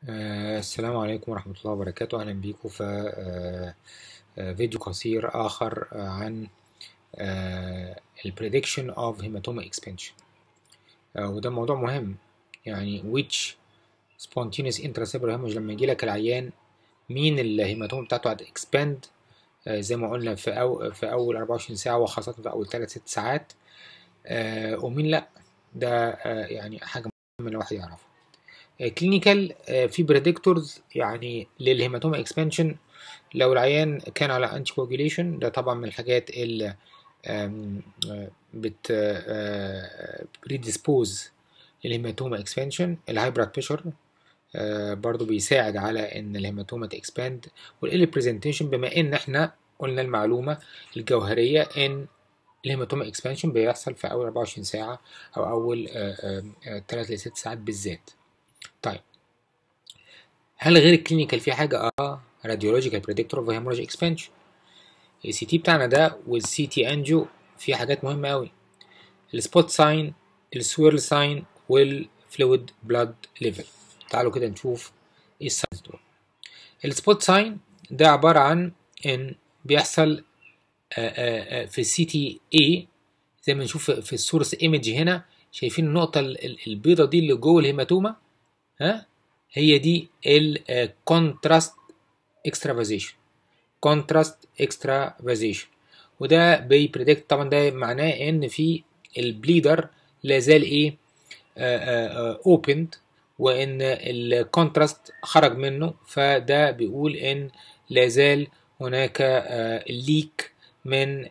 آه، السلام عليكم ورحمة الله وبركاته أهلا بيكم في آه، آه، فيديو قصير آخر آه، عن ال prediction of hematoma expansion آه، وده موضوع مهم يعني which spontaneous intracerebral hemorrhage لما يجي لك العيان مين الهيماتوما بتاعته هت expand آه، زي ما قلنا في أو في أول 24 ساعة وخاصة في أول 3 6 ساعات آه، ومين لأ ده آه، يعني حاجة مهمة الواحد يعرفها كلينيكال في بريدكتورز يعني للهيماتوما اكسبانشن لو العيان كان على انتي كواجوليشن ده طبعا من الحاجات اللي آم، آه، بت بريديسبوز للهيماتوما اكسبانشن الهاي بلاد بريشر برضو بيساعد على ان الهيماتوما تكسباند والالي برزنتيشن بما ان احنا قلنا المعلومه الجوهريه ان الهيماتوما اكسبانشن بيحصل في اول 24 ساعه او اول 3 ل 6 ساعات بالذات طيب هل غير الكلينيكال في حاجه اه راديولوجيكال بريدكتور اوف هيموراج اكسبانشن السي تي بتاعنا ده والسي تي انجو في حاجات مهمه قوي السبوت ساين السويرل ساين والفلويد بلاد ليفل تعالوا كده نشوف ايه الساينز دول السبوت ساين ده عباره عن ان بيحصل آه، آه، آه، في السي تي اي زي ما نشوف في السورس ايمج هنا شايفين النقطه ال- ال- البيضه دي اللي جوه الهيماتوما ها هي دي الكونتراست اكسترافازيشن كونتراست اكسترافازيشن وده بيبريدكت طبعا ده معناه ان في البليدر لا زال ايه اوبند وان الكونتراست خرج منه فده بيقول ان لا زال هناك ليك من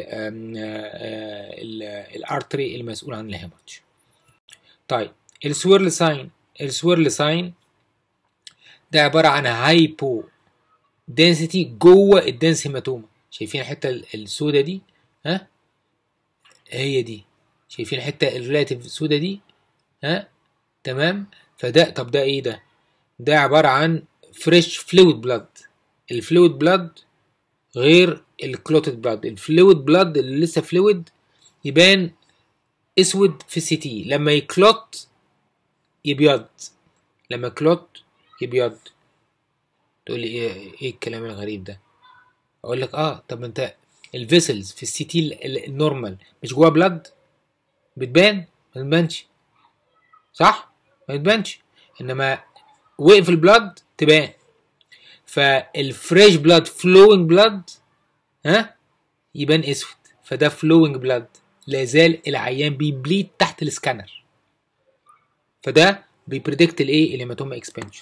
الارتري المسؤول عن الهيموريدج طيب السويرل ساين السويرل ساين ده عبارة عن هايبو دنسيتي جوه الدنس هيماتوما شايفين الحتة ال- السودة دي ها هي دي شايفين الحتة الريلاتيف السودة دي ها تمام فده طب ده ايه ده ده عبارة عن فريش فلويد بلاد الفلويد بلاد غير الكلوتد بلاد الفلويد بلاد اللي لسه فلويد يبان اسود في السي تي لما يكلوت يبيض لما كلوت يبيض تقول لي ايه ايه الكلام الغريب ده اقول لك اه طب ما انت الفيسلز في السي تي ال- ال- النورمال مش جواها بلاد بتبان ما تبانش صح ما تبانش انما وقف البلاد تبان فالفريش بلاد فلوينج بلاد ها يبان اسود فده فلوينج بلاد لا زال العيان بيبليد تحت السكانر فده بيبريدكت الايه الهيماتوما اكسبانشن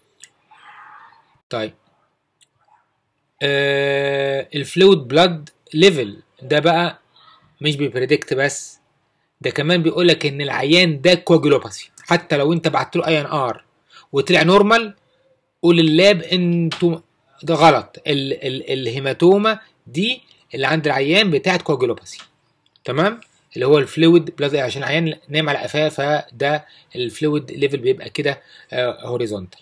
طيب آه الفلويد بلاد ليفل ده بقى مش بيبريدكت بس ده كمان بيقول لك ان العيان ده كواجولوباثي حتى لو انت بعت له اي ان ار وطلع نورمال قول اللاب انتوا ده غلط ال ال الهيماتوما دي اللي عند العيان بتاعت كواجولوباثي تمام اللي هو الفلويد بلاد عشان العيان نايم على قفاه فده الفلويد ليفل بيبقى كده هوريزونتال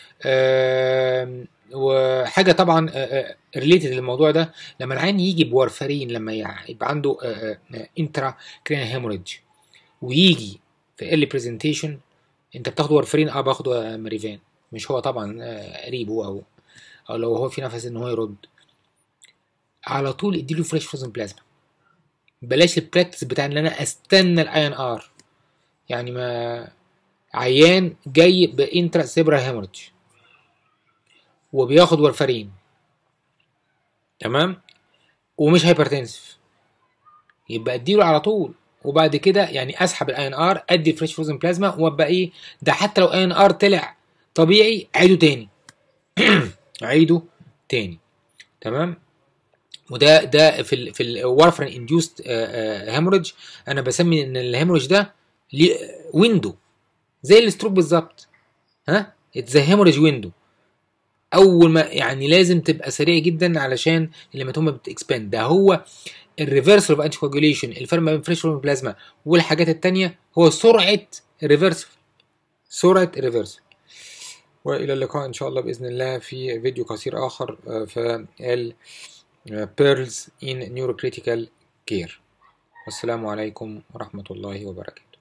وحاجه طبعا ريليتد للموضوع ده لما العيان يجي بورفرين لما يع- يبقى عنده انترا كرينال هيموريدج ويجي في ايرلي برزنتيشن انت بتاخد ورفرين اه باخده مريفان مش هو طبعا آه، قريبه او او لو هو في نفس ان هو يرد على طول اديله فريش فروزن بلازما بلاش البراكتس بتاع ان انا استنى الاي ان ار يعني ما عيان جاي بانترا سيبرا هيموريدج وبياخد ورفرين تمام ومش هايبرتنسف يبقى اديله على طول وبعد كده يعني اسحب الاي ان ار ادي فريش فروزن بلازما وابقى ايه ده حتى لو اي ان ار طلع طبيعي عيده تاني عيده تاني تمام وده ده في ال في الورفرين انديوست هيموريدج انا بسمي ان الهيموريدج ده ليه ويندو زي الستروك بالظبط ها اتس هيموريدج ويندو اول ما يعني لازم تبقى سريع جدا علشان الهيماتوما بتكسباند ده هو الريفرسال اوف انتي كواجوليشن الفرق ما بين فريش بلازما والحاجات التانية هو سرعه الريفرسال سرعه الريفرسال والى اللقاء ان شاء الله باذن الله في فيديو قصير اخر آه، في ال بيرلز ان نيوروكريتيكال كير والسلام عليكم ورحمه الله وبركاته